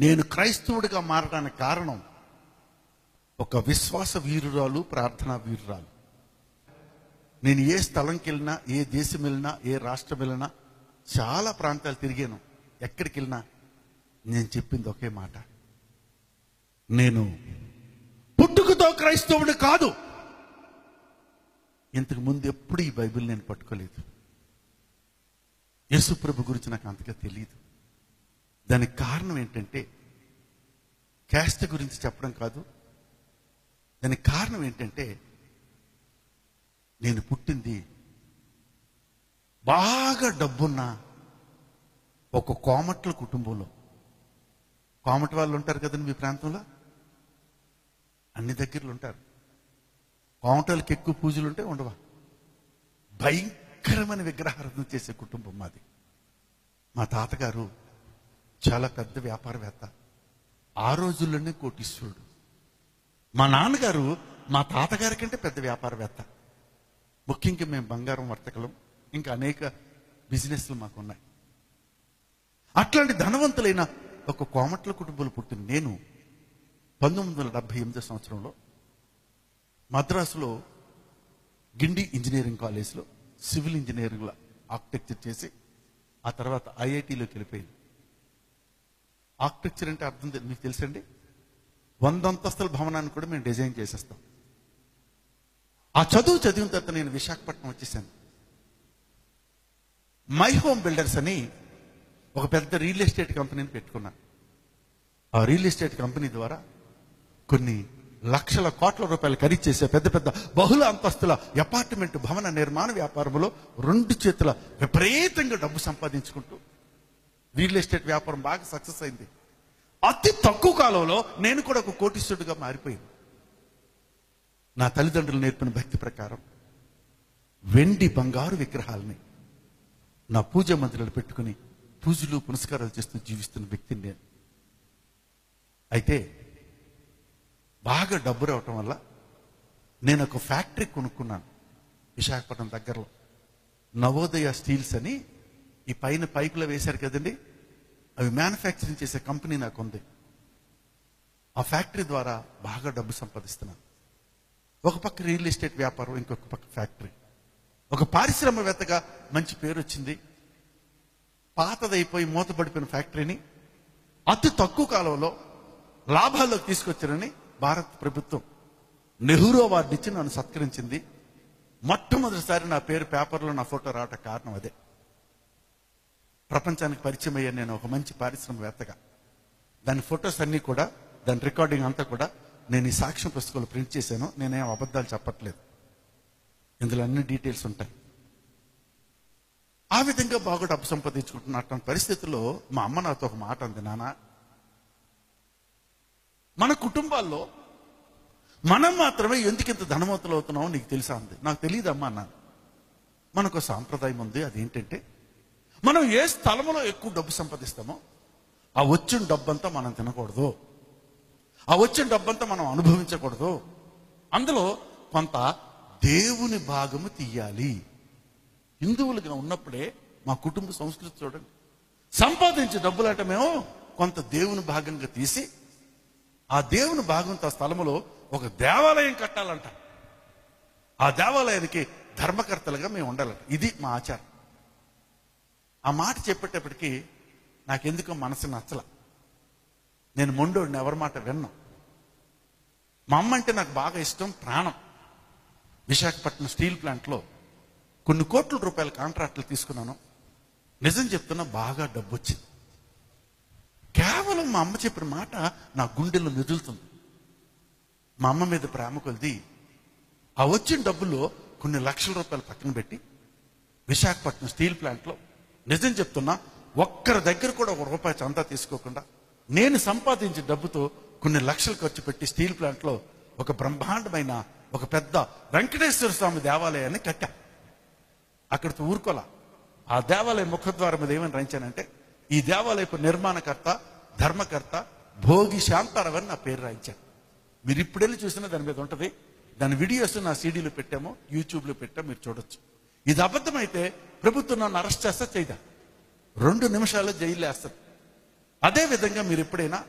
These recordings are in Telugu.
నేను క్రైస్తవుడిగా మారడానికి కారణం ఒక విశ్వాస వీరురాలు ప్రార్థనా వీరురాలు నేను ఏ స్థలంకి వెళ్ళినా ఏ దేశం వెళ్ళినా ఏ రాష్ట్రం వెళ్ళినా చాలా ప్రాంతాలు తిరిగాను ఎక్కడికి వెళ్ళినా నేను చెప్పింది ఒకే మాట నేను పుట్టుకతో క్రైస్తవుడు కాదు ఇంతకు ముందు ఎప్పుడు ఈ బైబిల్ నేను పట్టుకోలేదు యేసు ప్రభు గురించి నాకు అంతగా తెలియదు దానికి కారణం ఏంటంటే క్యాస్ట్ గురించి చెప్పడం కాదు దానికి కారణం ఏంటంటే నేను పుట్టింది బాగా డబ్బున్న ఒక కోమట్ల కుటుంబంలో కోమట వాళ్ళు ఉంటారు కదండి మీ ప్రాంతంలో అన్ని దగ్గరలో ఉంటారు కోమటలకి ఎక్కువ పూజలు ఉంటే ఉండవా భయంకరమైన విగ్రహారాధన చేసే కుటుంబం మాది మా తాతగారు చాలా పెద్ద వ్యాపారవేత్త ఆ రోజుల్లోనే కోటీశ్వరుడు మా నాన్నగారు మా తాతగారి కంటే పెద్ద వ్యాపారవేత్త ముఖ్యంగా మేము బంగారం వర్తకలం ఇంకా అనేక బిజినెస్లు మాకు ఉన్నాయి అట్లాంటి ధనవంతులైన ఒక కోమట్ల కుటుంబంలో పుట్టిన నేను పంతొమ్మిది వందల డెబ్బై ఎనిమిదో సంవత్సరంలో మద్రాసులో గిండి ఇంజనీరింగ్ కాలేజ్లో సివిల్ ఇంజనీరింగ్ ఆర్కిటెక్చర్ చేసి ఆ తర్వాత ఐఐటిలోకి వెళ్ళిపోయింది ఆర్కిటెక్చర్ అంటే అర్థం తె- మీకు తెలుసండి వంద అంతస్తుల భవనాన్ని కూడా మేము డిజైన్ చేసేస్తాం ఆ చదువు చదివిన తర్వాత నేను విశాఖపట్నం వచ్చేసాను మై హోమ్ బిల్డర్స్ అని ఒక పెద్ద రియల్ ఎస్టేట్ కంపెనీని పెట్టుకున్నాను ఆ రియల్ ఎస్టేట్ కంపెనీ ద్వారా కొన్ని లక్షల కోట్ల రూపాయలు ఖరీదు చేసే పెద్ద పెద్ద బహుళ అంతస్తుల అపార్ట్మెంట్ భవన నిర్మాణ వ్యాపారంలో రెండు చేతుల విపరీతంగా డబ్బు సంపాదించుకుంటూ రియల్ ఎస్టేట్ వ్యాపారం బాగా సక్సెస్ అయింది అతి తక్కువ కాలంలో నేను కూడా ఒక కోటీశ్వరుడిగా మారిపోయింది నా తల్లిదండ్రులు నేర్పిన భక్తి ప్రకారం వెండి బంగారు విగ్రహాలని నా పూజ మందిరాలు పెట్టుకుని పూజలు పునస్కారాలు చేస్తూ జీవిస్తున్న వ్యక్తిని నేను అయితే బాగా డబ్బు రావటం వల్ల నేను ఒక ఫ్యాక్టరీ కొనుక్కున్నాను విశాఖపట్నం దగ్గరలో నవోదయ స్టీల్స్ అని ఈ పైన పైపులో వేశారు కదండి అవి మ్యానుఫ్యాక్చరింగ్ చేసే కంపెనీ నాకు ఉంది ఆ ఫ్యాక్టరీ ద్వారా బాగా డబ్బు సంపాదిస్తున్నాను ఒక పక్క రియల్ ఎస్టేట్ వ్యాపారం ఇంకొక పక్క ఫ్యాక్టరీ ఒక పారిశ్రామికవేత్తగా మంచి పేరు వచ్చింది పాతదైపోయి మూతపడిపోయిన ఫ్యాక్టరీని అతి తక్కువ కాలంలో లాభాల్లోకి తీసుకొచ్చారని భారత ప్రభుత్వం నెహ్రూ అవార్డు ఇచ్చి నన్ను సత్కరించింది మొట్టమొదటిసారి నా పేరు పేపర్లో నా ఫోటో రావటం కారణం అదే ప్రపంచానికి పరిచయం అయ్యాను నేను ఒక మంచి పారిశ్రామికవేత్తగా దాని ఫొటోస్ అన్నీ కూడా దాని రికార్డింగ్ అంతా కూడా నేను ఈ సాక్ష్యం పుస్తకంలో ప్రింట్ చేశాను నేనేం అబద్ధాలు చెప్పట్లేదు ఇందులో అన్ని డీటెయిల్స్ ఉంటాయి ఆ విధంగా బాగా డబ్బు సంపాదించుకుంటున్న అటువంటి పరిస్థితుల్లో మా అమ్మ నాతో ఒక మాట అంది నాన్న మన కుటుంబాల్లో మనం మాత్రమే ఎందుకు ఇంత ధనవంతులు అవుతున్నామో నీకు తెలుసా అంది నాకు తెలియదమ్మా అన్నాను మనకు ఒక సాంప్రదాయం ఉంది అదేంటంటే మనం ఏ స్థలంలో ఎక్కువ డబ్బు సంపాదిస్తామో ఆ వచ్చిన డబ్బంతా మనం తినకూడదు ఆ వచ్చిన డబ్బంతా మనం అనుభవించకూడదు అందులో కొంత దేవుని భాగము తీయాలి హిందువులుగా ఉన్నప్పుడే మా కుటుంబ సంస్కృతి చూడండి సంపాదించే డబ్బులంట మేము కొంత దేవుని భాగంగా తీసి ఆ దేవుని భాగంతో ఆ స్థలములో ఒక దేవాలయం కట్టాలంట ఆ దేవాలయానికి ధర్మకర్తలుగా మేము ఉండాలంట ఇది మా ఆచారం ఆ మాట చెప్పేటప్పటికి నాకెందుకో మనసు నచ్చల నేను మొండోడిని ఎవరి మాట విన్నా మా అమ్మ అంటే నాకు బాగా ఇష్టం ప్రాణం విశాఖపట్నం స్టీల్ ప్లాంట్లో కొన్ని కోట్ల రూపాయల కాంట్రాక్టులు తీసుకున్నాను నిజం చెప్తున్నా బాగా డబ్బు వచ్చింది కేవలం మా అమ్మ చెప్పిన మాట నా గుండెల్లో మెదులుతుంది మా అమ్మ మీద ప్రేమ కొలిది ఆ వచ్చిన డబ్బులో కొన్ని లక్షల రూపాయలు పక్కన పెట్టి విశాఖపట్నం స్టీల్ ప్లాంట్లో నిజం చెప్తున్నా ఒక్కరి దగ్గర కూడా ఒక రూపాయి చందా తీసుకోకుండా నేను సంపాదించే డబ్బుతో కొన్ని లక్షలు ఖర్చు పెట్టి స్టీల్ ప్లాంట్లో ఒక బ్రహ్మాండమైన ఒక పెద్ద వెంకటేశ్వర స్వామి దేవాలయాన్ని కట్టా అక్కడితో ఊరుకోలా ఆ దేవాలయ ముఖద్వారం మీద ఏమని రాయించానంటే ఈ దేవాలయపు నిర్మాణకర్త ధర్మకర్త భోగి శాంతారావు అని నా పేరు రాయించాను మీరు ఇప్పుడు వెళ్ళి చూసినా దాని మీద ఉంటది దాని వీడియోస్ నా సీడీలో పెట్టాము యూట్యూబ్లో పెట్టాము మీరు చూడొచ్చు ఇది అబద్ధమైతే ప్రభుత్వం నన్ను అరెస్ట్ చేస్తా చేయదా రెండు నిమిషాల్లో జైలు వేస్తారు అదే విధంగా మీరు ఎప్పుడైనా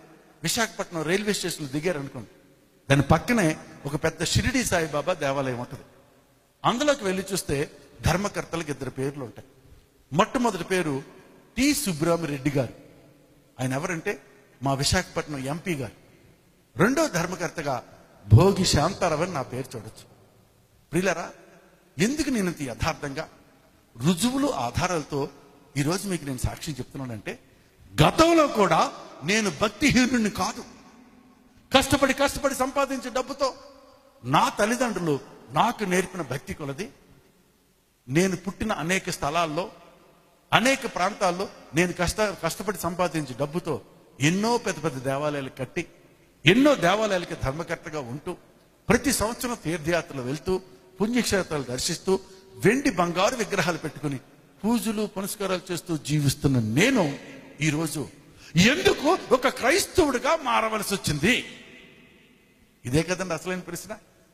విశాఖపట్నం రైల్వే స్టేషన్లో దిగారు అనుకోండి దాని పక్కనే ఒక పెద్ద షిరిడి సాయిబాబా దేవాలయం ఉంటుంది అందులోకి వెళ్ళి చూస్తే ధర్మకర్తలకు ఇద్దరు పేర్లు ఉంటాయి మొట్టమొదటి పేరు టి సుబ్రహ్మరెడ్డి గారు ఆయన ఎవరంటే మా విశాఖపట్నం ఎంపీ గారు రెండో ధర్మకర్తగా భోగి శాంతారావు అని నా పేరు చూడొచ్చు ప్రియులరా ఎందుకు నేను ఇంత యథార్థంగా రుజువులు ఆధారాలతో ఈరోజు మీకు నేను సాక్ష్యం చెప్తున్నానంటే గతంలో కూడా నేను భక్తిహీనుడిని కాదు కష్టపడి కష్టపడి సంపాదించే డబ్బుతో నా తల్లిదండ్రులు నాకు నేర్పిన భక్తి కొలది నేను పుట్టిన అనేక స్థలాల్లో అనేక ప్రాంతాల్లో నేను కష్ట కష్టపడి సంపాదించే డబ్బుతో ఎన్నో పెద్ద పెద్ద దేవాలయాలు కట్టి ఎన్నో దేవాలయాలకి ధర్మకర్తగా ఉంటూ ప్రతి సంవత్సరం తీర్థయాత్రలు వెళ్తూ పుణ్యక్షేత్రాలు దర్శిస్తూ వెండి బంగారు విగ్రహాలు పెట్టుకుని పూజలు పునస్కారాలు చేస్తూ జీవిస్తున్న నేను ఈరోజు ఎందుకు ఒక క్రైస్తవుడిగా మారవలసి వచ్చింది ఇదే కదండి అసలైన ప్రశ్న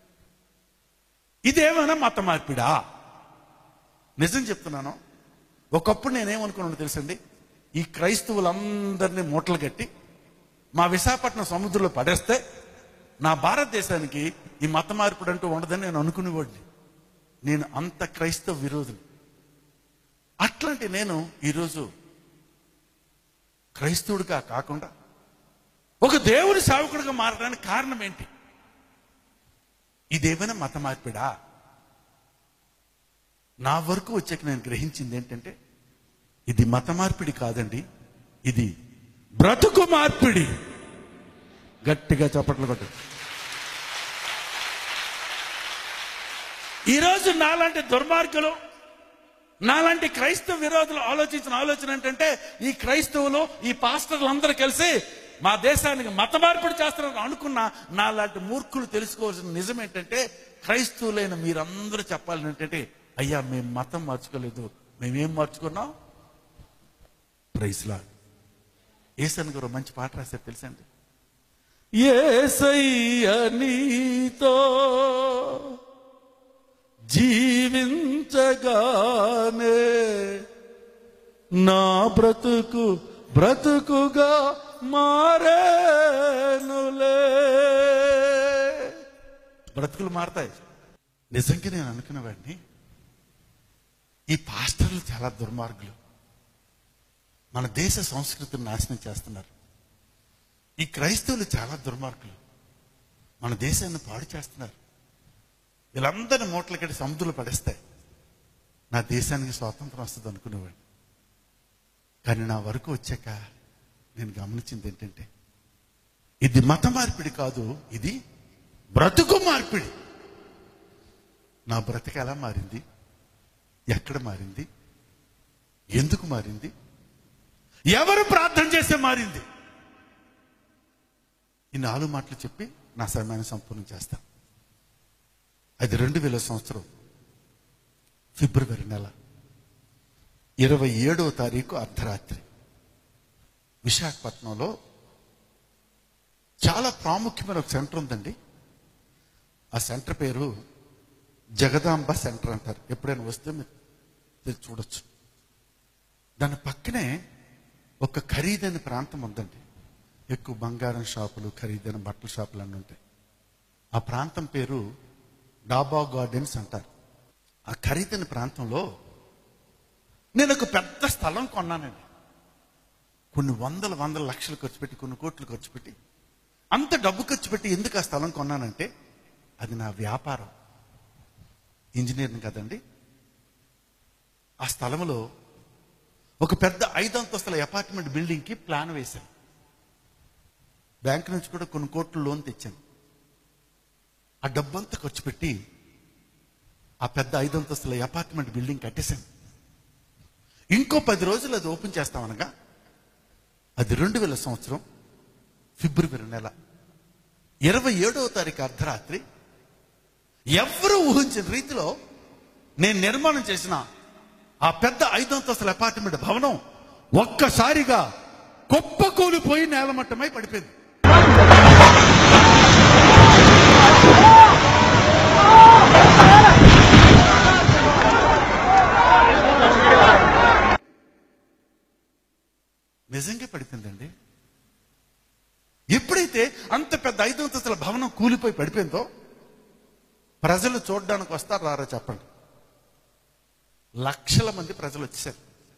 ఇదేమైనా మత మార్పిడా నిజం చెప్తున్నాను ఒకప్పుడు నేనేమనుకున్నాను తెలుసండి ఈ క్రైస్తవులందరినీ మూటలు కట్టి మా విశాఖపట్నం సముద్రంలో పడేస్తే నా భారతదేశానికి ఈ మత మార్పిడి అంటూ ఉండదని నేను అనుకునేవాడిని నేను అంత క్రైస్తవ విరోధిని అట్లాంటి నేను ఈరోజు క్రైస్తవుడిగా కాకుండా ఒక దేవుని సేవకుడిగా మారడానికి కారణం ఏంటి ఇదేమైనా మత మార్పిడా నా వరకు వచ్చాక నేను గ్రహించింది ఏంటంటే ఇది మత మార్పిడి కాదండి ఇది బ్రతుకు మార్పిడి గట్టిగా చప్పట్లు కొట్టు ఈరోజు నాలాంటి దుర్మార్గులు నాలాంటి క్రైస్తవ విరోధులు ఆలోచించిన ఆలోచన ఏంటంటే ఈ క్రైస్తవులు ఈ పాస్టర్లు అందరూ కలిసి మా దేశానికి మత మార్పిడి చేస్తారని అనుకున్న నాలాంటి మూర్ఖులు తెలుసుకోవాల్సిన నిజం ఏంటంటే క్రైస్తవులైన మీరందరూ చెప్పాలని ఏంటంటే అయ్యా మేము మతం మార్చుకోలేదు మేమేం మార్చుకున్నాం ప్రైస్లా ఏసన్ గారు మంచి పాట రాశారు తెలుసండి ఏసయ్య నీతో జీవించగానే నా బ్రతుకు బ్రతుకుగా మారేనులే బ్రతుకులు మారతాయి నిజంగా నేను అనుకున్నవాడిని ఈ పాస్టర్లు చాలా దుర్మార్గులు మన దేశ సంస్కృతిని నాశనం చేస్తున్నారు ఈ క్రైస్తవులు చాలా దుర్మార్గులు మన దేశాన్ని పాడు చేస్తున్నారు వీళ్ళందరినీ మూటలు కట్టి సముద్రంలో పడేస్తాయి నా దేశానికి స్వాతంత్రం వస్తుంది అనుకునేవాడు కానీ నా వరకు వచ్చాక నేను గమనించింది ఏంటంటే ఇది మత మార్పిడి కాదు ఇది బ్రతుకు మార్పిడి నా బ్రతుకు ఎలా మారింది ఎక్కడ మారింది ఎందుకు మారింది ఎవరు ప్రార్థన చేస్తే మారింది ఈ నాలుగు మాటలు చెప్పి నా సమయాన్ని సంపూర్ణం చేస్తా అది రెండు వేల సంవత్సరం ఫిబ్రవరి నెల ఇరవై ఏడవ తారీఖు అర్ధరాత్రి విశాఖపట్నంలో చాలా ప్రాముఖ్యమైన ఒక సెంటర్ ఉందండి ఆ సెంటర్ పేరు జగదాంబ సెంటర్ అంటారు ఎప్పుడైనా వస్తే మీరు మీరు చూడొచ్చు దాని పక్కనే ఒక ఖరీదైన ప్రాంతం ఉందండి ఎక్కువ బంగారం షాపులు ఖరీదైన బట్టల షాపులు అన్నీ ఉంటాయి ఆ ప్రాంతం పేరు డాబా గార్డెన్స్ అంటారు ఆ ఖరీదైన ప్రాంతంలో నేను ఒక పెద్ద స్థలం కొన్నానండి కొన్ని వందల వందల లక్షలు ఖర్చు పెట్టి కొన్ని కోట్లు ఖర్చు పెట్టి అంత డబ్బు ఖర్చు పెట్టి ఎందుకు ఆ స్థలం కొన్నానంటే అది నా వ్యాపారం ఇంజనీర్ని కదండి ఆ స్థలంలో ఒక పెద్ద ఐదంతస్తుల అపార్ట్మెంట్ బిల్డింగ్కి ప్లాన్ వేశాను బ్యాంక్ నుంచి కూడా కొన్ని కోట్లు లోన్ తెచ్చాను ఆ డబ్బంతా ఖర్చు పెట్టి ఆ పెద్ద ఐదంతస్తుల అపార్ట్మెంట్ బిల్డింగ్ కట్టేశాను ఇంకో పది రోజులు అది ఓపెన్ చేస్తామనగా అది రెండు వేల సంవత్సరం ఫిబ్రవరి నెల ఇరవై ఏడవ తారీఖు అర్ధరాత్రి ఎవరు ఊహించిన రీతిలో నేను నిర్మాణం చేసిన ఆ పెద్ద ఐదంతస్తుల అపార్ట్మెంట్ భవనం ఒక్కసారిగా కుప్పకూలిపోయి నేలమట్టమై పడిపోయింది నిజంగా పడిపోయిందండి ఐదు అంతస్తుల భవనం కూలిపోయి పడిపోయిందో ప్రజలు చూడడానికి వస్తారు రారా చెప్పండి లక్షల మంది ప్రజలు వచ్చేసారు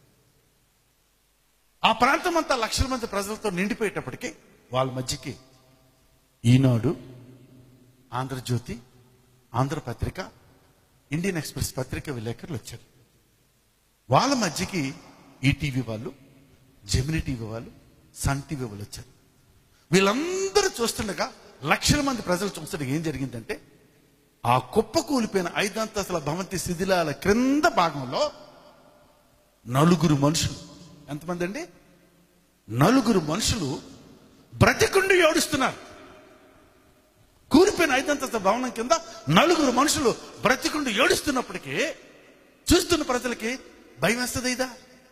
ఆ ప్రాంతం అంతా లక్షల మంది ప్రజలతో నిండిపోయేటప్పటికి వాళ్ళ మధ్యకి ఈనాడు ఆంధ్రజ్యోతి ఆంధ్రపత్రిక ఇండియన్ ఎక్స్ప్రెస్ పత్రిక విలేకరులు వచ్చారు వాళ్ళ మధ్యకి ఈటీవీ వాళ్ళు జెమిని టీవీ వాళ్ళు సన్ టీవీ వాళ్ళు వచ్చారు వీళ్ళందరూ చూస్తుండగా లక్షల మంది ప్రజలు చూస్తుండగా ఏం జరిగిందంటే ఆ కుప్ప కూలిపోయిన ఐదంతస్తుల భవంతి శిథిలాల క్రింద భాగంలో నలుగురు మనుషులు ఎంతమంది అండి నలుగురు మనుషులు బ్రతికుండి ఏడుస్తున్నారు కూలిపోయిన ఐదంతస్తుల భవనం కింద నలుగురు మనుషులు బ్రతికుండి ఏడుస్తున్నప్పటికీ చూస్తున్న ప్రజలకి భయం వేస్తుంది ఇదా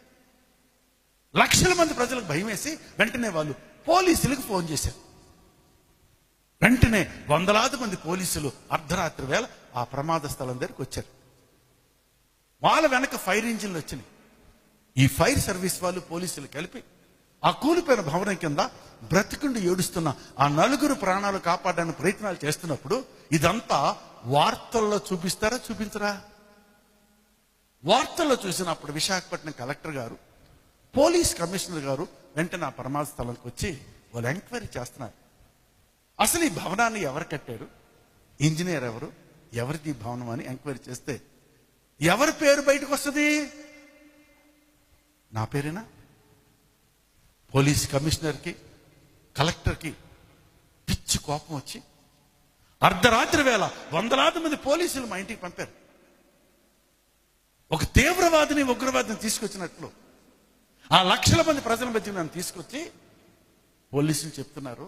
లక్షల మంది ప్రజలకు భయం వేసి వెంటనే వాళ్ళు పోలీసులకు ఫోన్ చేశారు వెంటనే వందలాది మంది పోలీసులు అర్ధరాత్రి వేళ ఆ ప్రమాద స్థలం దగ్గరికి వచ్చారు వాళ్ళ వెనక ఫైర్ ఇంజిన్లు వచ్చినాయి ఈ ఫైర్ సర్వీస్ వాళ్ళు పోలీసులు కలిపి ఆ కూలిపోయిన భవనం కింద బ్రతికుండి ఏడుస్తున్న ఆ నలుగురు ప్రాణాలు కాపాడడానికి ప్రయత్నాలు చేస్తున్నప్పుడు ఇదంతా వార్తల్లో చూపిస్తారా చూపించరా వార్తల్లో చూసినప్పుడు విశాఖపట్నం కలెక్టర్ గారు పోలీస్ కమిషనర్ గారు వెంటనే ఆ ప్రమాద స్థలానికి వచ్చి వాళ్ళు ఎంక్వైరీ చేస్తున్నారు అసలు ఈ భవనాన్ని ఎవరు కట్టారు ఇంజనీర్ ఎవరు ఎవరిది ఈ భవనం అని ఎంక్వైరీ చేస్తే ఎవరి పేరు బయటకు వస్తుంది నా పేరేనా పోలీస్ కమిషనర్కి కలెక్టర్కి పిచ్చి కోపం వచ్చి అర్ధరాత్రి వేళ వందలాది మంది పోలీసులు మా ఇంటికి పంపారు ఒక తీవ్రవాదిని ఉగ్రవాదిని తీసుకొచ్చినట్లు ఆ లక్షల మంది ప్రజల మధ్య నన్ను తీసుకొచ్చి పోలీసులు చెప్తున్నారు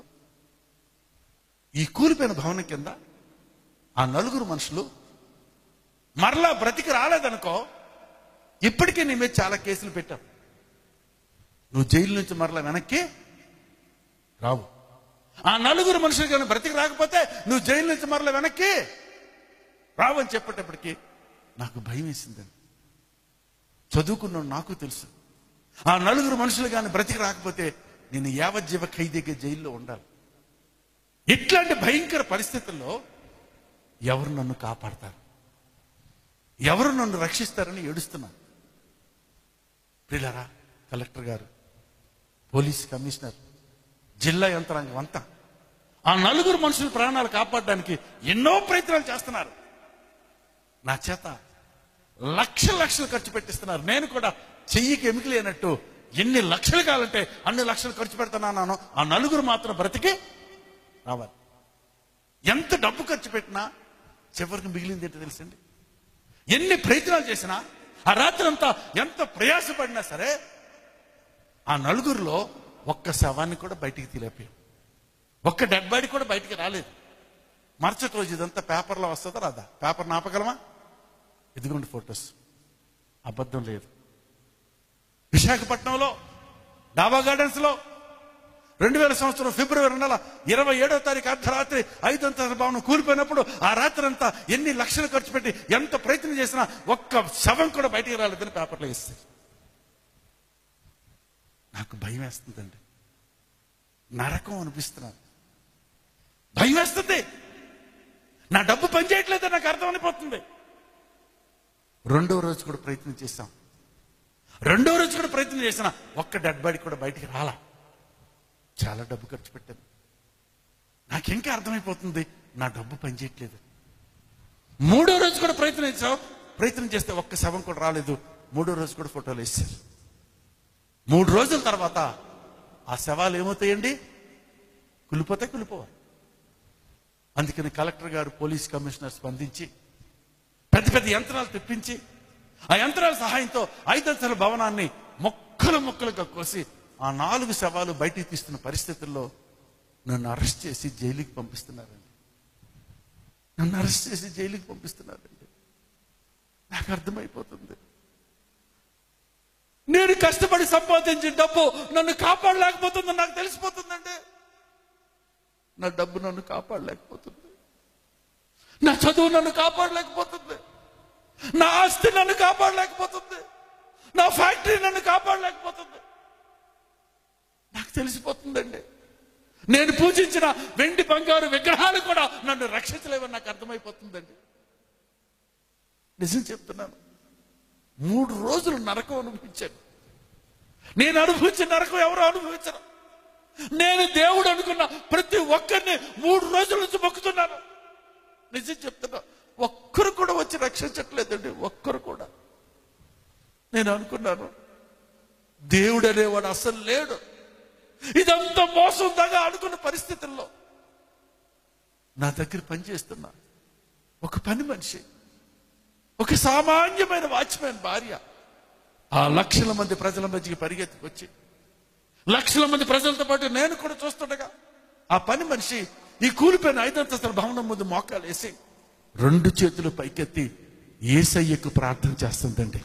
ఈ కూలిపోయిన భవనం కింద ఆ నలుగురు మనుషులు మరలా బ్రతికి రాలేదనుకో ఇప్పటికే నీ మీద చాలా కేసులు పెట్టాం నువ్వు జైలు నుంచి మరలా వెనక్కి రావు ఆ నలుగురు మనుషులు కానీ బ్రతికి రాకపోతే నువ్వు జైలు నుంచి మరలా వెనక్కి రావు అని చెప్పేటప్పటికి నాకు భయం వేసిందండి చదువుకున్నాను నాకు తెలుసు ఆ నలుగురు మనుషులు కానీ బ్రతికి రాకపోతే నేను యావజ్జీవ ఖైదీగా జైల్లో ఉండాలి ఇట్లాంటి భయంకర పరిస్థితుల్లో ఎవరు నన్ను కాపాడతారు ఎవరు నన్ను రక్షిస్తారని ఏడుస్తున్నాను ప్రిలరా కలెక్టర్ గారు పోలీస్ కమిషనర్ జిల్లా యంత్రాంగం అంతా ఆ నలుగురు మనుషుల ప్రాణాలు కాపాడడానికి ఎన్నో ప్రయత్నాలు చేస్తున్నారు నా చేత లక్ష లక్షలు ఖర్చు పెట్టిస్తున్నారు నేను కూడా చెయ్యికి ఎమికి లేనట్టు ఎన్ని లక్షలు కావాలంటే అన్ని లక్షలు ఖర్చు పెడుతున్నాను ఆ నలుగురు మాత్రం బ్రతికి రావాలి ఎంత డబ్బు ఖర్చు పెట్టినా చివరికి మిగిలింది ఏంటో తెలుసండి ఎన్ని ప్రయత్నాలు చేసినా ఆ రాత్రి అంతా ఎంత ప్రయాసపడినా సరే ఆ నలుగురిలో ఒక్క శవాన్ని కూడా బయటికి తీలేపోయాం ఒక్క డెడ్ బాడీ కూడా బయటికి రాలేదు మరుసటి రోజు ఇదంతా పేపర్లో వస్తుందా రాదా పేపర్ నాపగలమా ఇదిగోండి ఫొటోస్ అబద్ధం లేదు విశాఖపట్నంలో డాబా గార్డెన్స్ లో రెండు వేల సంవత్సరం ఫిబ్రవరి నెల ఇరవై ఏడో తారీఖు అర్ధరాత్రి ఐదంతల భవనం కూలిపోయినప్పుడు ఆ రాత్రి అంతా ఎన్ని లక్షలు ఖర్చు పెట్టి ఎంత ప్రయత్నం చేసినా ఒక్క శవం కూడా బయటికి రాలేదని పేపర్లో ఇస్తారు నాకు భయం వేస్తుందండి నరకం అనిపిస్తున్నాను భయం వేస్తుంది నా డబ్బు పనిచేయట్లేదని నాకు అర్థమైపోతుంది రెండో రోజు కూడా ప్రయత్నం చేశాం రెండో రోజు కూడా ప్రయత్నం చేసిన ఒక్క డెడ్ బాడీ కూడా బయటికి రాలా చాలా డబ్బు ఖర్చు పెట్టాను నాకింకా అర్థమైపోతుంది నా డబ్బు పనిచేయట్లేదు మూడో రోజు కూడా ప్రయత్నం చేసాం ప్రయత్నం చేస్తే ఒక్క శవం కూడా రాలేదు మూడో రోజు కూడా ఫోటోలు వేసారు మూడు రోజుల తర్వాత ఆ శవాలు ఏమవుతాయండి కులిపోతే కులిపోవాలి అందుకని కలెక్టర్ గారు పోలీస్ కమిషనర్ స్పందించి పెద్ద పెద్ద యంత్రాలు తెప్పించి ఆ యంత్రాల సహాయంతో ఐదంతల భవనాన్ని మొక్కలు మొక్కలుగా కోసి ఆ నాలుగు శవాలు బయటికి తీస్తున్న పరిస్థితుల్లో నన్ను అరెస్ట్ చేసి జైలుకి పంపిస్తున్నారండి నన్ను అరెస్ట్ చేసి జైలుకి పంపిస్తున్నారండి నాకు అర్థమైపోతుంది నేను కష్టపడి సంపాదించిన డబ్బు నన్ను కాపాడలేకపోతుందని నాకు తెలిసిపోతుందండి నా డబ్బు నన్ను కాపాడలేకపోతుంది నా చదువు నన్ను కాపాడలేకపోతుంది నా ఆస్తి నన్ను కాపాడలేకపోతుంది నా ఫ్యాక్టరీ నన్ను కాపాడలేకపోతుంది నాకు తెలిసిపోతుందండి నేను పూజించిన వెండి బంగారు విగ్రహాలు కూడా నన్ను రక్షించలేవని నాకు అర్థమైపోతుందండి నిజం చెప్తున్నాను మూడు రోజులు నరకం అనుభవించాను నేను అనుభవించిన నరకం ఎవరు అనుభవించరు నేను దేవుడు అనుకున్న ప్రతి ఒక్కరిని మూడు రోజుల నుంచి మొక్కుతున్నాను నిజం చెప్తున్నా ఒక్కరు కూడా వచ్చి రక్షించట్లేదండి ఒక్కరు కూడా నేను అనుకున్నాను దేవుడు అనేవాడు అసలు లేడు ఇదంతా మోసం దాగా అనుకున్న పరిస్థితుల్లో నా దగ్గర పనిచేస్తున్నా ఒక పని మనిషి ఒక సామాన్యమైన వాచ్మెన్ భార్య ఆ లక్షల మంది ప్రజల మధ్యకి పరిగెత్తుకొచ్చి లక్షల మంది ప్రజలతో పాటు నేను కూడా చూస్తుండగా ఆ పని మనిషి ఈ కూలిపోయిన ఐదంతస్తుల భవనం ముందు మోకాలు వేసి రెండు చేతులు పైకెత్తి ఏసయ్యకు ప్రార్థన చేస్తుందండి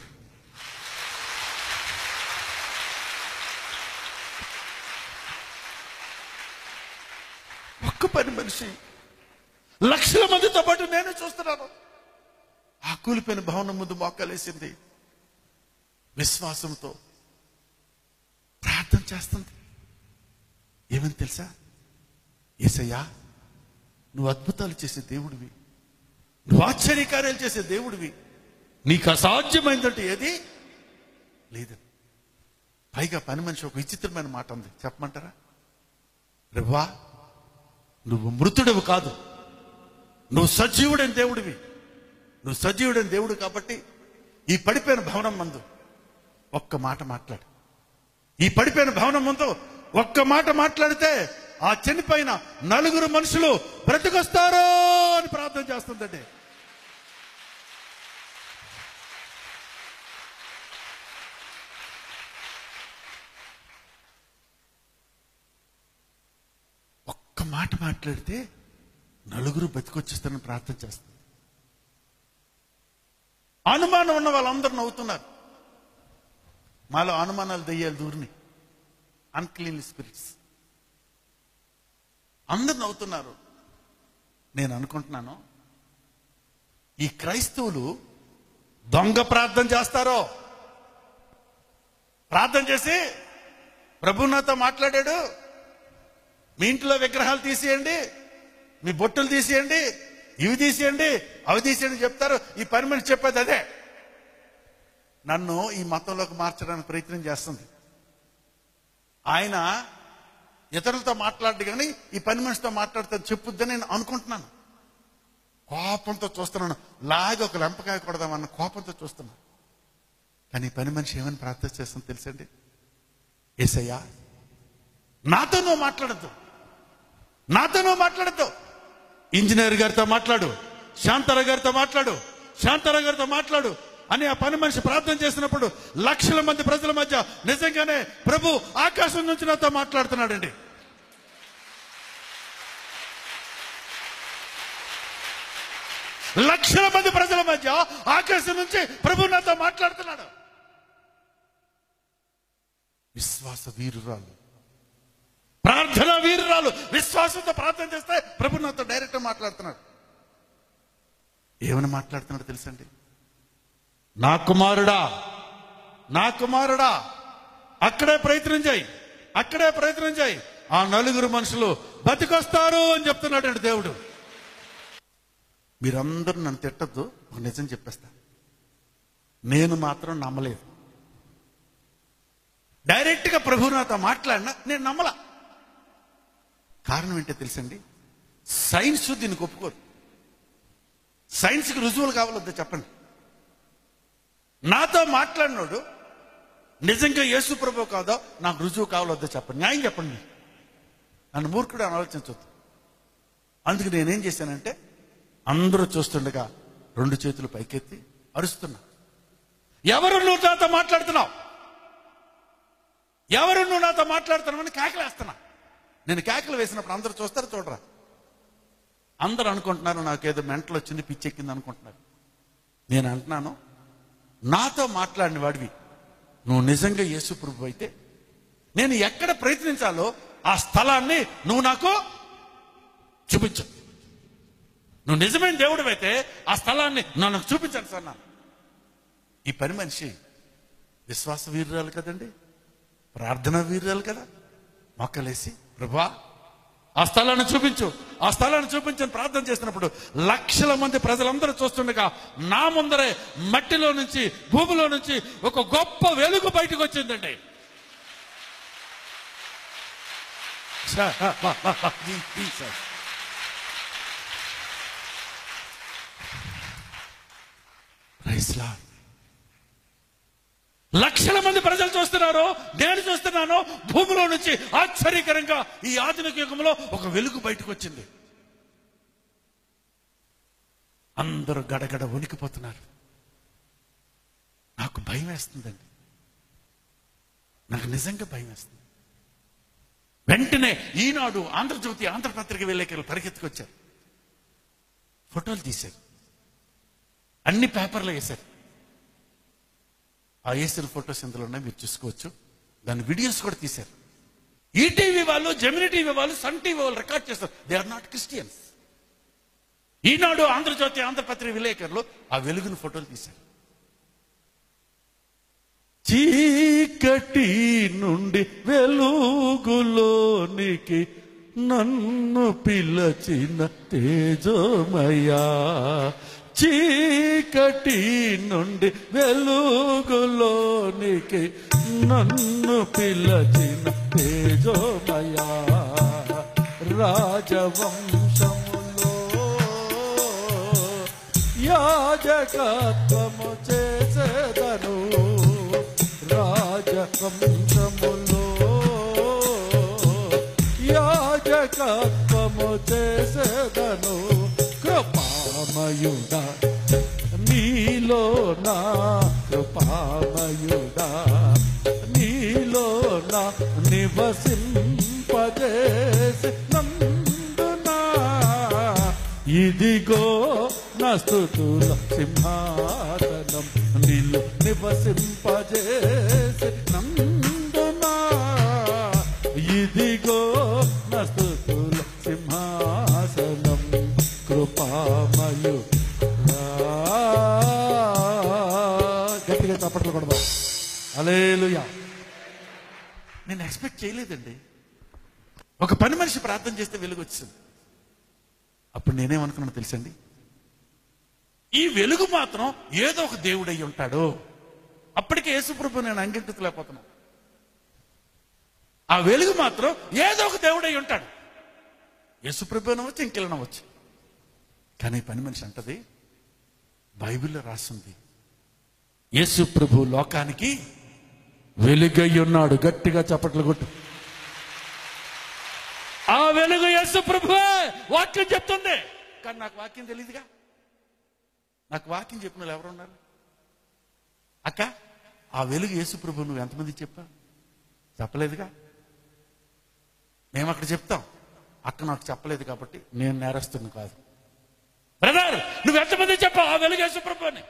ఒక్క పని మనిషి లక్షల మందితో పాటు నేను చూస్తున్నాను ఆ కూలిపోయిన భవనం ముందు మోకాలేసింది విశ్వాసంతో ప్రార్థన చేస్తుంది ఏమని తెలుసా ఏసయ్యా నువ్వు అద్భుతాలు చేసే దేవుడివి నువ్వు ఆశ్చర్యకార్యాలు చేసే దేవుడివి నీకు అసాధ్యమైందంటే ఏది లేదని పైగా పని మనిషి ఒక విచిత్రమైన మాట ఉంది చెప్పమంటారా రివ్వా నువ్వు మృతుడవు కాదు నువ్వు సజీవుడైన దేవుడివి నువ్వు సజీవుడైన దేవుడు కాబట్టి ఈ పడిపోయిన భవనం మందు ఒక్క మాట మాట్లాడు ఈ పడిపోయిన భవనం ముందు ఒక్క మాట మాట్లాడితే ఆ చనిపోయిన నలుగురు మనుషులు బ్రతికొస్తారు అని ప్రార్థన చేస్తుందండి ఒక్క మాట మాట్లాడితే నలుగురు బతికొచ్చేస్తారని ప్రార్థన చేస్తుంది అనుమానం ఉన్న వాళ్ళందరూ నవ్వుతున్నారు మాలో అనుమానాలు దయ్యాలు దూరిని అన్క్లీన్ స్పిరిట్స్ అందరు నవ్వుతున్నారు నేను అనుకుంటున్నాను ఈ క్రైస్తవులు దొంగ ప్రార్థన చేస్తారో ప్రార్థన చేసి ప్రభు నాతో మాట్లాడాడు మీ ఇంట్లో విగ్రహాలు తీసేయండి మీ బొట్టులు తీసేయండి ఇవి తీసేయండి అవి తీసేయండి చెప్తారు ఈ పని మనిషి చెప్పేది అదే నన్ను ఈ మతంలోకి మార్చడానికి ప్రయత్నం చేస్తుంది ఆయన ఇతరులతో మాట్లాడు కానీ ఈ పని మనిషితో మాట్లాడితే చెప్పుద్దని నేను అనుకుంటున్నాను కోపంతో చూస్తున్నాను లాగి ఒక లెంపకాయ కొడదామన్న కోపంతో చూస్తున్నాను కానీ ఈ పని మనిషి ఏమని ప్రార్థన చేస్తుంది తెలుసండి ఏసయ్యా నాతో నువ్వు మాట్లాడద్దు నాతో నువ్వు మాట్లాడద్దు ఇంజనీర్ గారితో మాట్లాడు శాంతారావు గారితో మాట్లాడు శాంతారావు గారితో మాట్లాడు అని ఆ పని మనిషి ప్రార్థన చేసినప్పుడు లక్షల మంది ప్రజల మధ్య నిజంగానే ప్రభు ఆకాశం నుంచి నాతో మాట్లాడుతున్నాడండి లక్షల మంది ప్రజల మధ్య ఆకాశం నుంచి ప్రభు నాతో మాట్లాడుతున్నాడు విశ్వాస వీరురాలు ప్రార్థన వీరురాలు విశ్వాసంతో ప్రార్థన చేస్తే ప్రభు నాతో డైరెక్ట్ మాట్లాడుతున్నాడు ఏమని మాట్లాడుతున్నాడు తెలుసండి నా కుమారుడా నా కుమారుడా అక్కడే ప్రయత్నం చేయి అక్కడే ప్రయత్నం చేయి ఆ నలుగురు మనుషులు బతికొస్తారు అని చెప్తున్నాడు దేవుడు మీరందరూ నన్ను తిట్టద్దు ఒక నిజం చెప్పేస్తా నేను మాత్రం నమ్మలేదు డైరెక్ట్ గా ప్రభు నాతో మాట్లాడినా నేను నమ్మలా కారణం ఏంటో తెలుసండి సైన్స్ దీనికి ఒప్పుకోదు సైన్స్కి రుజువులు కావాలొద్దా చెప్పండి నాతో మాట్లాడినోడు నిజంగా యేసు ప్రభు కాదో నాకు రుజువు కావాలొద్దా చెప్పండి న్యాయం చెప్పండి మీరు. నన్ను మూర్ఖుడు అని ఆలోచించవద్దు అందుకు నేనేం చేశానంటే అందరూ చూస్తుండగా రెండు చేతులు పైకెత్తి అరుస్తున్నా ఎవరు నువ్వు నాతో మాట్లాడుతున్నావు ఎవరు నువ్వు నాతో మాట్లాడుతున్నావు అని కేకలేస్తున్నా నేను కేకలు వేసినప్పుడు అందరూ చూస్తారు చూడరా అందరూ అనుకుంటున్నారు నాకేదో మెంటలు వచ్చింది పిచ్చెక్కింది అనుకుంటున్నారు నేను అంటున్నాను నాతో మాట్లాడిన వాడివి నువ్వు నిజంగా యేసు ప్రభు అయితే నేను ఎక్కడ ప్రయత్నించాలో ఆ స్థలాన్ని నువ్వు నాకు చూపించు నువ్వు నిజమైన దేవుడు అయితే ఆ స్థలాన్ని నువ్వు నాకు చూపించండి సార్ నాకు ఈ పని మనిషి విశ్వాస వీరురాలు కదండి ప్రార్థన వీరురాలు కదా మొక్కలేసి ప్రభా ఆ స్థలాన్ని చూపించు ఆ స్థలాన్ని చూపించని ప్రార్థన చేసినప్పుడు లక్షల మంది ప్రజలందరూ చూస్తుండగా నా ముందరే మట్టిలో నుంచి భూమిలో నుంచి ఒక గొప్ప వెలుగు బయటకు వచ్చిందండి Jesus. Praise Lord. లక్షల మంది ప్రజలు చూస్తున్నారు నేను చూస్తున్నాను భూమిలో నుంచి ఆశ్చర్యకరంగా ఈ ఆధునిక యుగంలో ఒక వెలుగు బయటకు వచ్చింది అందరూ గడగడ వణికిపోతున్నారు నాకు భయం వేస్తుందండి నాకు నిజంగా భయం వేస్తుంది వెంటనే ఈనాడు ఆంధ్రజ్యోతి ఆంధ్రపత్రిక విలేకరులు పరిగెత్తుకొచ్చారు ఫోటోలు తీశారు అన్ని పేపర్లు వేశారు ఆ వేసిన ఫొటోస్ ఇందులో ఉన్నాయి మీరు చూసుకోవచ్చు దాని వీడియోస్ కూడా తీశారు ఈటీవీ వాళ్ళు జమిని టీవీ వాళ్ళు సన్ టీవీ వాళ్ళు రికార్డ్ చేస్తారు దే ఆర్ నాట్ క్రిస్టియన్స్ ఈనాడు ఆంధ్రజ్యోతి ఆంధ్రపత్రిక విలేకరులు ఆ వెలుగుని ఫోటోలు తీశారు చీకటి నుండి వెలుగులోనికి నన్ను పిలచిన తేజోమయా చీకటి నుండి వెలుగులోనికి నన్ను పిలచిన తేజోమయా రాజవంశములో యాజకత్వము చేసేదను రాజవంశములో యాజకత్వము చేసేదను కృపామయుడా నీలో నా కృపామయుడా నీలో నా నివసింపజేసి నందునా ఇదిగో నా స్థుతుల సింహాసనం నీళ్ళు నివసింపజేసి నందునా ఇదిగో నా స్థుతుల సింహాసనం కృపామయు గట్టిగా చప్పట్లు కొడదాం అలేలుయా నేను ఎక్స్పెక్ట్ చేయలేదండి ఒక పని మనిషి ప్రార్థన చేస్తే వెలుగు వచ్చింది అప్పుడు నేనేమనుకున్నాను తెలుసండి ఈ వెలుగు మాత్రం ఏదో ఒక దేవుడు అయి ఉంటాడు అప్పటికే యేసుప్రభు నేను అంగీకరించలేకపోతున్నాను ఆ వెలుగు మాత్రం ఏదో ఒక దేవుడు అయి ఉంటాడు యేసుప్రభు అనవచ్చు ఇంకెళ్ళనవచ్చు కానీ ఈ పని మనిషి అంటది బైబిల్లో రాసింది యేసు ప్రభు లోకానికి వెలుగై ఉన్నాడు గట్టిగా చప్పట్లు కొట్టు ఆ వెలుగు యేసు ప్రభువే వాక్యం చెప్తుంది కానీ నాకు వాక్యం తెలియదుగా నాకు వాక్యం చెప్పిన వాళ్ళు ఎవరున్నారు అక్క ఆ వెలుగు యేసు ప్రభు నువ్వు ఎంతమంది చెప్పా చెప్పలేదుగా మేము అక్కడ చెప్తాం అక్క నాకు చెప్పలేదు కాబట్టి నేను నేరస్తుని కాదు బ్రదర్ నువ్వు ఎంతమంది చెప్పావు ఆ వెలుగు యేసు ప్రభు అని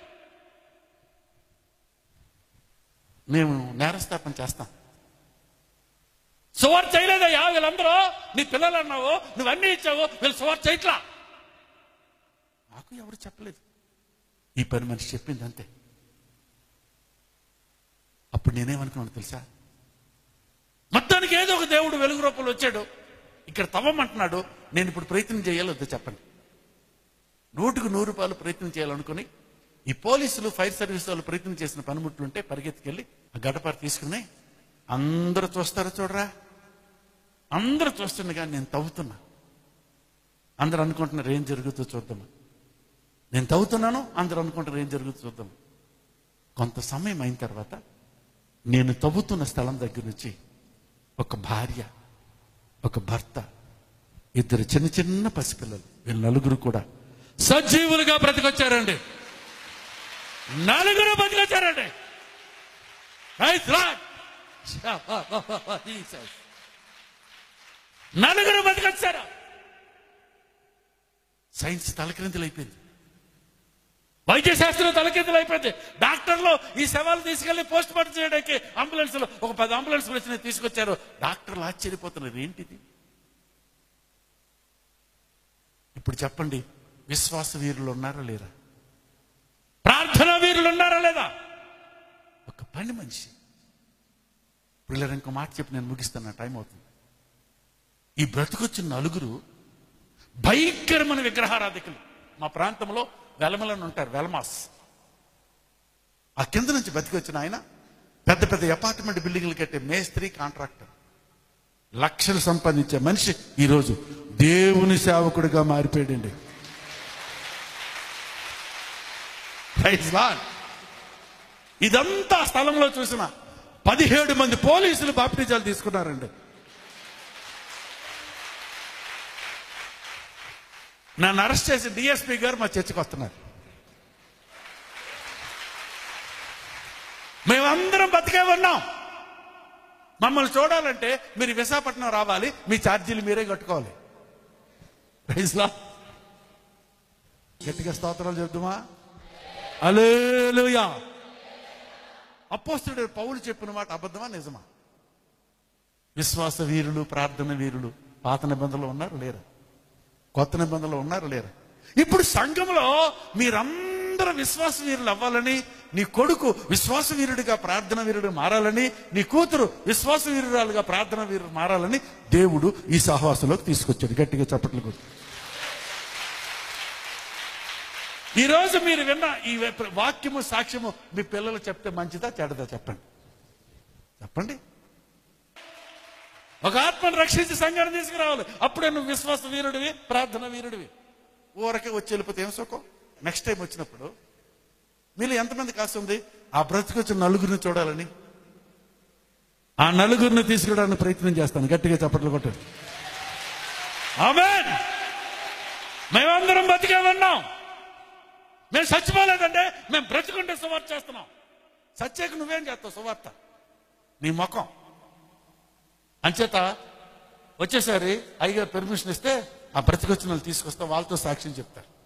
మేము నేరస్థాపన చేస్తాం సువార్ చేయలేదయ్యా వీళ్ళందరూ నీ పిల్లలు అన్నావు నువ్వు అన్ని ఇచ్చావు వీళ్ళు సువార్ చేయట్లా నాకు ఎవరు చెప్పలేదు ఈ పని మనిషి చెప్పింది అంతే అప్పుడు నేనేమనుకున్నాను తెలుసా మొత్తానికి ఏదో ఒక దేవుడు వెలుగు రూపంలో వచ్చాడు ఇక్కడ తవ్వమంటున్నాడు నేను ఇప్పుడు ప్రయత్నం చేయాలి వద్దు చెప్పండి నూటికి నూరు రూపాయలు ప్రయత్నం చేయాలనుకుని ఈ పోలీసులు ఫైర్ సర్వీస్ వాళ్ళు ప్రయత్నం చేసిన పనిముట్లు ఉంటే పరిగెత్తుకెళ్ళి ఆ గడపార తీసుకుని అందరూ చూస్తారో చూడరా అందరూ చూస్తుండగా నేను తవ్వుతున్నా అందరూ అనుకుంటున్నారు ఏం జరుగుతుందో చూద్దాం నేను తవ్వుతున్నాను అందరూ అనుకుంటారు ఏం జరుగుతుందో చూద్దాం కొంత సమయం అయిన తర్వాత నేను తవ్వుతున్న స్థలం దగ్గర నుంచి ఒక భార్య ఒక భర్త ఇద్దరు చిన్న చిన్న పసిపిల్లలు వీళ్ళు నలుగురు కూడా సజీవులుగా బ్రతికొచ్చారండి నలుగురు బతికొచ్చారండి Praise Lord. Jesus. నలుగురు బతికొచ్చారు సైన్స్ తలక్రిందులు అయిపోయింది వైద్య శాస్త్రం తలకిందులు అయిపోయింది డాక్టర్లు ఈ శవాలు తీసుకెళ్లి పోస్ట్ మార్టం చేయడానికి అంబులెన్స్ ఒక పది అంబులెన్స్ వచ్చినాయి తీసుకొచ్చారు డాక్టర్లు ఆశ్చర్యపోతున్నారు ఏంటిది ఇప్పుడు చెప్పండి విశ్వాస వీరులు ఉన్నారా లేరా ప్రార్థన వీరులు ఉన్నారా లేదా ఒక పని మనిషి పిల్లలు ఇంకో మాట చెప్పి నేను ముగిస్తున్నా టైం అవుతుంది ఈ బ్రతికొచ్చిన నలుగురు భయంకరమైన విగ్రహారాధికులు మా ప్రాంతంలో వెలమలని ఉంటారు వెలమాస్ ఆ కింద నుంచి బతికొచ్చిన ఆయన పెద్ద పెద్ద అపార్ట్మెంట్ బిల్డింగ్లు కట్టే మేస్త్రి కాంట్రాక్టర్ లక్షలు సంపాదించే మనిషి ఈరోజు దేవుని సేవకుడిగా మారిపోయాడండి Praise God. ఇదంతా ఆ స్థలంలో చూసిన పదిహేడు మంది పోలీసులు బాప్టిజాలు తీసుకున్నారండి నన్ను అరెస్ట్ చేసి డిఎస్పీ గారు మా చర్చకు వస్తున్నారు మేమందరం బతికే ఉన్నాం మమ్మల్ని చూడాలంటే మీరు విశాఖపట్నం రావాలి మీ ఛార్జీలు మీరే కట్టుకోవాలి Praise Lord. గట్టిగా స్తోత్రాలు చెప్తుమా అలేలుయా అపోస్తుడు పౌలు చెప్పిన మాట అబద్ధమా నిజమా విశ్వాస వీరులు ప్రార్థన వీరులు పాత నిబంధనలు ఉన్నారు లేరా కొత్త నిబంధనలు ఉన్నారు లేరా ఇప్పుడు సంఘంలో మీరందరూ విశ్వాస వీరులు అవ్వాలని నీ కొడుకు విశ్వాస వీరుడిగా ప్రార్థన వీరుడు మారాలని నీ కూతురు విశ్వాస వీరురాలుగా ప్రార్థన వీరుడు మారాలని దేవుడు ఈ సహవాసంలోకి తీసుకొచ్చాడు గట్టిగా చప్పట్లు కొట్టు ఈ రోజు మీరు విన్న ఈ వాక్యము సాక్ష్యము మీ పిల్లలు చెప్తే మంచిదా చెడదా చెప్పండి చెప్పండి ఒక ఆత్మను రక్షించి సంఘాన్ని తీసుకురావాలి అప్పుడే నువ్వు విశ్వాస వీరుడివి ప్రార్థన వీరుడివి ఊరకే వచ్చి వెళ్ళిపోతే ఏం సుఖం నెక్స్ట్ టైం వచ్చినప్పుడు మీరు ఎంతమంది కాస్తుంది ఆ బ్రతికొచ్చిన నలుగురిని చూడాలని ఆ నలుగురిని తీసుకురావడానికి ప్రయత్నం చేస్తాను గట్టిగా చప్పట్లు కొట్టండి ఆమెన్ మేమందరం బతికే ఉన్నాం మేము చచ్చిపోలేదంటే మేము బ్రతికుంటే సువార్త చేస్తున్నాం సత్యకు నువ్వేం చేస్తావు సువార్త నీ ముఖం అంచేత వచ్చేసరి అయ్యగారు పెర్మిషన్ ఇస్తే ఆ బ్రతికొచ్చిన వాళ్ళు తీసుకొస్తాం వాళ్ళతో సాక్ష్యం చెప్తారు